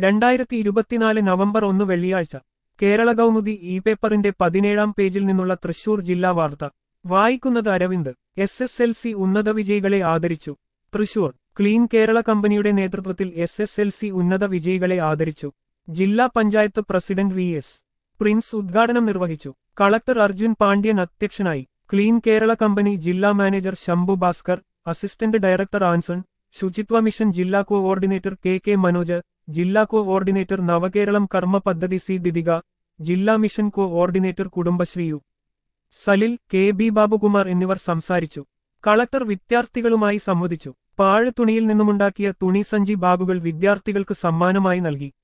രണ്ടായിരത്തി ഇരുപത്തിനാല് നവംബർ ഒന്ന് വെള്ളിയാഴ്ച കേരള കൗമുദി ഇ പേപ്പറിന്റെ പതിനേഴാം പേജിൽ നിന്നുള്ള തൃശൂർ ജില്ലാ വാർത്ത വായിക്കുന്നത് Aravind S S L C ഉന്നത വിജയികളെ ആദരിച്ചു തൃശൂർ ക്ലീൻ കേരള കമ്പനിയുടെ നേതൃത്വത്തിൽ എസ് എസ് എൽ സി ഉന്നത വിജയികളെ ആദരിച്ചു ജില്ലാ panchayat president V S Prince ഉദ്ഘാടനം നിർവഹിച്ചു കളക്ടർ അർജുൻ പാണ്ഡ്യൻ അധ്യക്ഷനായി ക്ലീൻ കേരള കമ്പനി ജില്ലാ manager Shambhu Bhaskar assistant director Anson ശുചിത്വ മിഷൻ ജില്ലാ കോഓർഡിനേറ്റർ കെ കെ മനോജ് ജില്ലാ കോഓർഡിനേറ്റർ നവകേരളം കർമ്മ പദ്ധതി സി ദിദിക ജില്ലാ mission coordinator Kudumbashree U Salil K B Babukumar എന്നിവർ സംസാരിച്ചു കളക്ടർ വിദ്യാർത്ഥികളുമായി സംവദിച്ചു പാഴ് തുണിയിൽ നിന്നുമുണ്ടാക്കിയ തുണിസഞ്ചി ബാഗുകൾ വിദ്യാർത്ഥികൾക്ക് സമ്മാനമായി നൽകി